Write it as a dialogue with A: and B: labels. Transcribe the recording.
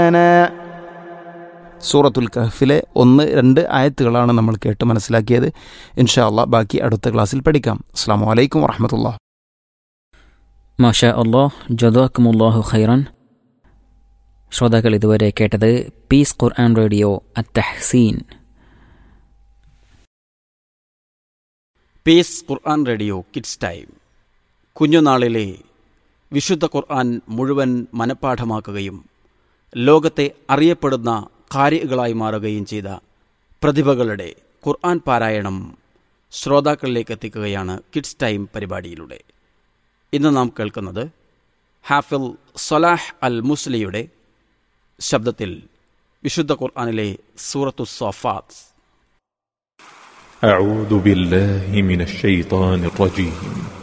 A: സൂറത്തുൽ കഹഫിലെ ഒന്ന് രണ്ട് ആയത്തുകളാണ് നമ്മൾ കേട്ട് മനസ്സിലാക്കിയത് ഇൻഷാ അള്ളാഹ് ബാക്കി അടുത്ത ക്ലാസ്സിൽ പഠിക്കാം അസ്സാം വലൈക്കും വറഹമത്തുള്ള
B: മാഷ അള്ളാഹ് ജദാക്കുമുല്ലാഹു ഖൈറൻ ശ്രോതാക്കൾ ഇതുവരെ കേട്ടത് പീസ് ഖുർആൻ റേഡിയോ അത്തഹ്സീൻ
C: peace Quran radio kids time കുഞ്ഞുനാളിലെ വിശുദ്ധ ഖുർആൻ മുഴുവൻ മനഃപ്പാഠമാക്കുകയും ലോകത്തെ അറിയപ്പെടുന്ന കാരികളായി മാറുകയും ചെയ്ത പ്രതിഭകളുടെ ഖുർആൻ പാരായണം ശ്രോതാക്കളിലേക്ക് എത്തിക്കുകയാണ് കിഡ്സ് ടൈം പരിപാടിയിലൂടെ ഇന്ന് നാം കേൾക്കുന്നത് ഹാഫിൽ സലാഹ് അൽ മുസ്ലിയുടെ ശബ്ദത്തിൽ വിശുദ്ധ ഖുർആനിലെ സൂറത്തു സോഫാത്ത്
D: أعوذ بالله من الشيطان الرجيم